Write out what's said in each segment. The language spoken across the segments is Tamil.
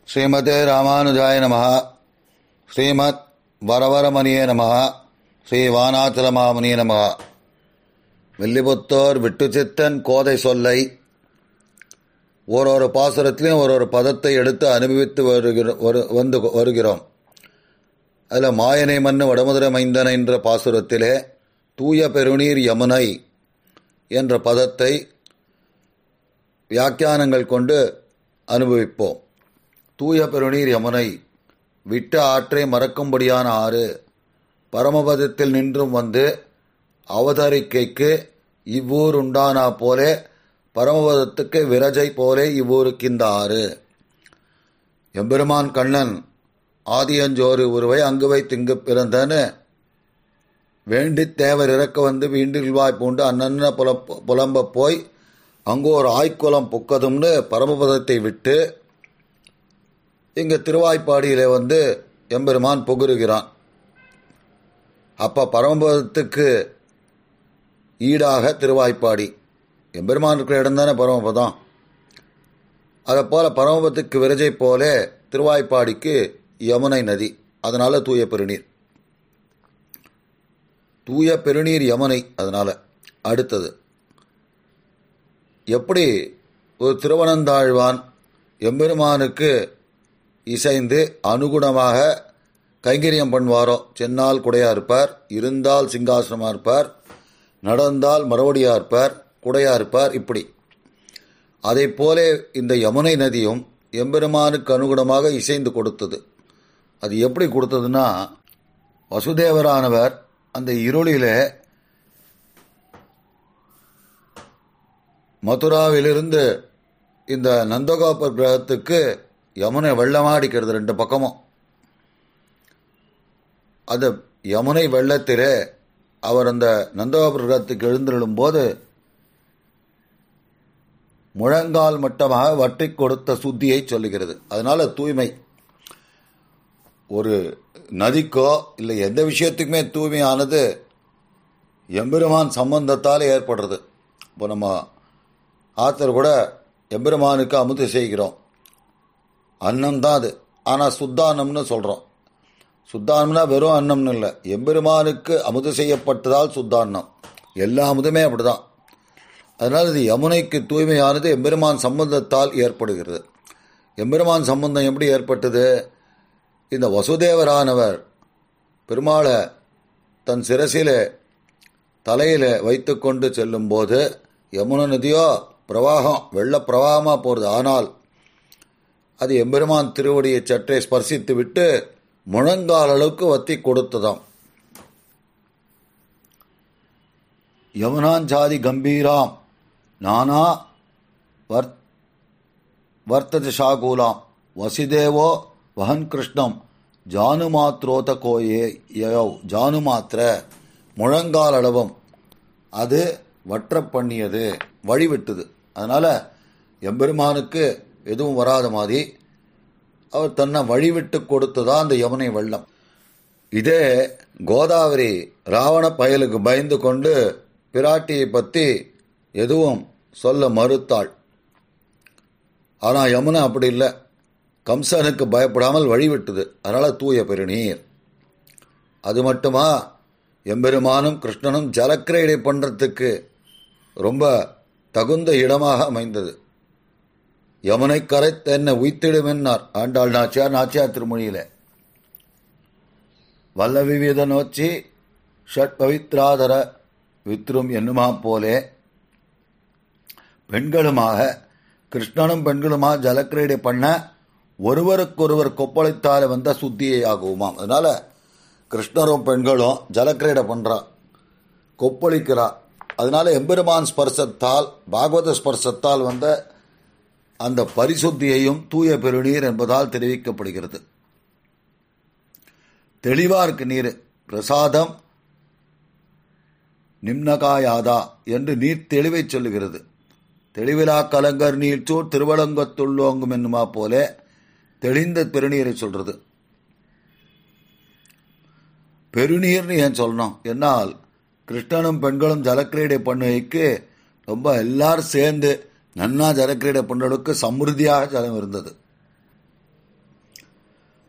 ஸ்ரீமதே ராமானுஜாய நம ஸ்ரீமத் வரவரமணியே நம ஸ்ரீ வானாச்சலமாமணியே நம வில்லிபுத்தோர் விட்டுச்சித்தன் கோதை சொல்லை ஒரு ஒரு பாசுரத்திலையும் ஒரு ஒரு பதத்தை எடுத்து அனுபவித்து வருகிறோம் வரு- வந்து வருகிறோம் அதில் மாயனை மண்ணு வடமுதிர மைந்தன என்ற பாசுரத்திலே தூய பெருநீர் யமுனை என்ற பதத்தை வியாக்கியானங்கள் கொண்டு அனுபவிப்போம் தூய பெருநீர் யமுனை விட்ட ஆற்றை மறக்கும்படியான ஆறு பரமபதத்தில் நின்றும் வந்து அவதரிக்கைக்கு இவ்வூர் உண்டானா போலே பரமபதத்துக்கு விரஜை போலே இவ்வூருக்கு இந்த ஆறு எம்பெருமான் கண்ணன் ஆதியஞ்சோறு உருவை அங்கு வைத்திங்கு பிறந்தன்னு வேண்டித் தேவர் இறக்க வந்து வீண்டில்வாய் பூண்டு அன்னன்ன புலப்ப புலம்ப போய் அங்கு ஒரு ஆய்க்குளம் புக்கதும்னு பரமபதத்தை விட்டு இங்க திருவாய்ப்பாடியிலே வந்து எம்பெருமான் புகுருகிறான் அப்ப பரமபதத்துக்கு ஈடாக திருவாய்ப்பாடி எம்பெருமான் இருக்கிற இடம் தானே பரமபதம் அதை போல பரமபதத்துக்கு விரஜை போலே திருவாய்ப்பாடிக்கு யமுனை நதி அதனால தூய பெருநீர் தூய பெருநீர் யமுனை அதனால அடுத்தது எப்படி ஒரு திருவனந்தாழ்வான் எம்பெருமானுக்கு இசைந்து அனுகுணமாக கைங்கரியம் பண்ணுவாரோ சென்னால் குடையா இருப்பார் இருந்தால் சிங்காசனமா இருப்பார் நடந்தால் மறுபடியா இருப்பார் குடையா இருப்பார் இப்படி அதை போலே இந்த யமுனை நதியும் எம்பெருமானுக்கு அனுகுணமாக இசைந்து கொடுத்தது அது எப்படி கொடுத்ததுன்னா வசுதேவரானவர் அந்த இருளிலே மதுராவிலிருந்து இந்த நந்தகோபர் கிரகத்துக்கு யமுனை வெள்ளமாடிக்கிறது ரெண்டு பக்கமும் அது யமுனை வெள்ளத்திலே அவர் அந்த நந்தகோபர் கிரகத்துக்கு எழுந்திருளும் போது முழங்கால் மட்டமாக வட்டி கொடுத்த சுத்தியை சொல்லுகிறது அதனால தூய்மை ஒரு நதிக்கோ இல்லை எந்த விஷயத்துக்குமே தூய்மையானது எம்பெருமான் சம்பந்தத்தால் ஏற்படுறது இப்போ நம்ம ஆத்தர் கூட எம்பெருமானுக்கு அமுது செய்கிறோம் அன்னம் தான் அது ஆனால் சுத்தானம்னு சொல்கிறோம் சுத்தானம்னா வெறும் அன்னம்னு இல்லை எம்பெருமானுக்கு அமுது செய்யப்பட்டதால் சுத்தான்னம் எல்லா அமுதுமே அப்படிதான் அதனால் இது யமுனைக்கு தூய்மையானது எம்பெருமான் சம்பந்தத்தால் ஏற்படுகிறது எம்பெருமான் சம்பந்தம் எப்படி ஏற்பட்டது இந்த வசுதேவரானவர் பெருமாளை தன் சிரசிலே தலையில வைத்துக்கொண்டு செல்லும்போது யமுனை நதியோ பிரவாகம் வெள்ள பிரவாகமாக போகிறது ஆனால் அது எம்பெருமான் திருவடியை சற்றே ஸ்பர்சித்து விட்டு முழங்கால் அளவுக்கு வத்தி கொடுத்ததாம் யமுனாஞ்சாதி கம்பீராம் நானா வர் வர்த்தது ஷாகூலாம் வசுதேவோ வஹன் கிருஷ்ணம் ஜானுமாத்ரோத கோயே யோ ஜானுமாத்திர முழங்கால் அளவும் அது வற்ற பண்ணியது வழிவிட்டது அதனால எம்பெருமானுக்கு எதுவும் வராத மாதிரி அவர் தன்னை வழிவிட்டு கொடுத்ததா அந்த யமுனை வெள்ளம் இதே கோதாவரி ராவண பயலுக்கு பயந்து கொண்டு பிராட்டியை பற்றி எதுவும் சொல்ல மறுத்தாள் ஆனால் யமுனை அப்படி இல்லை கம்சனுக்கு பயப்படாமல் வழிவிட்டது அதனால தூய பெருநீர் அது மட்டுமா எம்பெருமானும் கிருஷ்ணனும் ஜலக்கிரீடை பண்ணுறதுக்கு ரொம்ப தகுந்த இடமாக அமைந்தது யமுனை கரை தென்னை உய்த்திடும் என்னார் ஆண்டாள் நாச்சியார் நாச்சியார் திருமொழியில வல்ல விவித நோச்சி ஷட் பவித்ராதர வித்ரும் என்னுமா போலே பெண்களுமாக கிருஷ்ணனும் பெண்களுமாக ஜலக்கிரீடை பண்ண ஒருவருக்கொருவர் கொப்பளித்தால வந்த சுத்தியை ஆகுமாம் அதனால கிருஷ்ணரும் பெண்களும் ஜலக்கிரீடை பண்றா கொப்பளிக்கிறா அதனால எம்பெருமான் ஸ்பர்சத்தால் பாகவத ஸ்பர்சத்தால் வந்த அந்த பரிசுத்தியையும் தூய பெருநீர் என்பதால் தெரிவிக்கப்படுகிறது தெளிவா இருக்கு நீர் பிரசாதம் நிம்னகாயாதா என்று நீர் தெளிவை சொல்லுகிறது தெளிவிலா கலங்கர் நீர்ச்சூர் திருவலங்கத்துள்ளோங்கும் என்னுமா போல தெளிந்த பெருநீரை சொல்றது பெருநீர்னு ஏன் சொல்லணும் என்னால் கிருஷ்ணனும் பெண்களும் ஜலக்கிரீடை பண்ணுகைக்கு ரொம்ப எல்லாரும் சேர்ந்து நன்னா ஜலக்கிரீடை பண்ணுறதுக்கு சமிருத்தியாக ஜலம் இருந்தது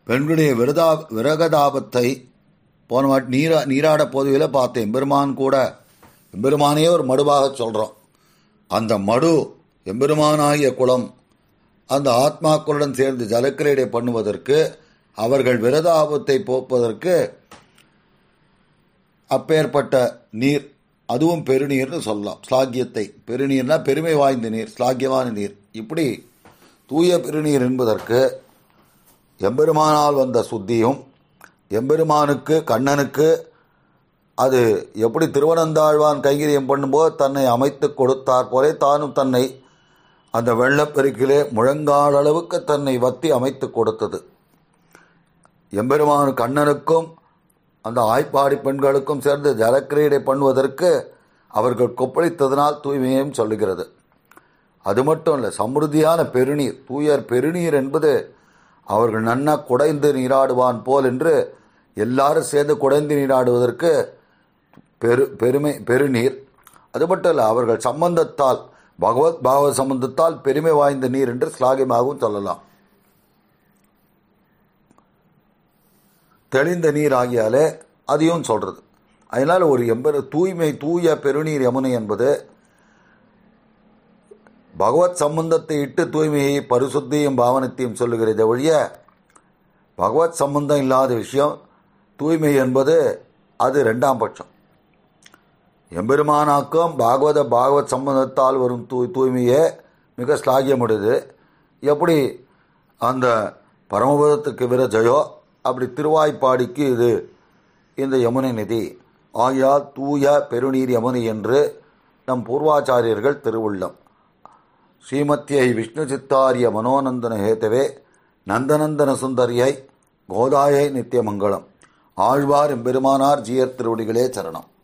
பெண்களுடைய விரதா விரகதாபத்தை போன வாட்டி நீரா நீராட போதுவில பார்த்தேன் எம்பெருமான் கூட எம்பெருமானையே ஒரு மடுவாக சொல்கிறோம் அந்த மடு எம்பெருமானாகிய குளம் அந்த ஆத்மாக்களுடன் சேர்ந்து ஜலக்கிரீடை பண்ணுவதற்கு அவர்கள் விரதாபத்தை போப்பதற்கு அப்பேற்பட்ட நீர் அதுவும் பெருநீர்னு சொல்லலாம் ஸ்லாகியத்தை பெருநீர்னா பெருமை வாய்ந்த நீர் ஸ்லாகியமான நீர் இப்படி தூய பெருநீர் என்பதற்கு எம்பெருமானால் வந்த சுத்தியும் எம்பெருமானுக்கு கண்ணனுக்கு அது எப்படி திருவனந்தாழ்வான் கைங்கரியம் பண்ணும்போது தன்னை அமைத்து கொடுத்தார் போலே தானும் தன்னை அந்த வெள்ளப்பெருக்கிலே முழங்கால் அளவுக்கு தன்னை வத்தி அமைத்து கொடுத்தது எம்பெருமான் கண்ணனுக்கும் அந்த ஆய்ப்பாடி பெண்களுக்கும் சேர்ந்து ஜலக்கிரீடை பண்ணுவதற்கு அவர்கள் கொப்பளித்ததனால் தூய்மையையும் சொல்லுகிறது அது மட்டும் இல்லை சமிருத்தியான பெருநீர் தூயர் பெருநீர் என்பது அவர்கள் நன்னா குடைந்து நீராடுவான் போல் என்று எல்லாரும் சேர்ந்து குடைந்து நீராடுவதற்கு பெரு பெருமை பெருநீர் அது மட்டும் இல்லை அவர்கள் சம்பந்தத்தால் பகவத் பாவ சம்பந்தத்தால் பெருமை வாய்ந்த நீர் என்று ஸ்லாகியமாகவும் சொல்லலாம் தெளிந்த நீர் ஆகியாலே அதையும் சொல்றது அதனால் ஒரு எம்பெரு தூய்மை தூய பெருநீர் யமுனை என்பது பகவத் சம்பந்தத்தை இட்டு தூய்மையை பரிசுத்தியும் பாவனத்தையும் சொல்லுகிறத ஒழிய பகவத் சம்பந்தம் இல்லாத விஷயம் தூய்மை என்பது அது ரெண்டாம் பட்சம் எம்பெருமானாக்கும் பாகவத பாகவத் சம்பந்தத்தால் வரும் தூ தூய்மையே மிக ஸ்லாகியமுடையது எப்படி அந்த பரமபதத்துக்கு விரஜயோ அப்படி திருவாய்ப்பாடிக்கு இது இந்த யமுனை நதி ஆகையால் தூய பெருநீர் யமுனை என்று நம் பூர்வாச்சாரியர்கள் திருவுள்ளம் ஸ்ரீமத்தியை விஷ்ணு சித்தாரிய மனோநந்தன ஹேத்தவே நந்தநந்தன சுந்தரியை கோதாயை நித்தியமங்கலம் ஆழ்வார் எம்பெருமானார் ஜீயர் திருவடிகளே சரணம்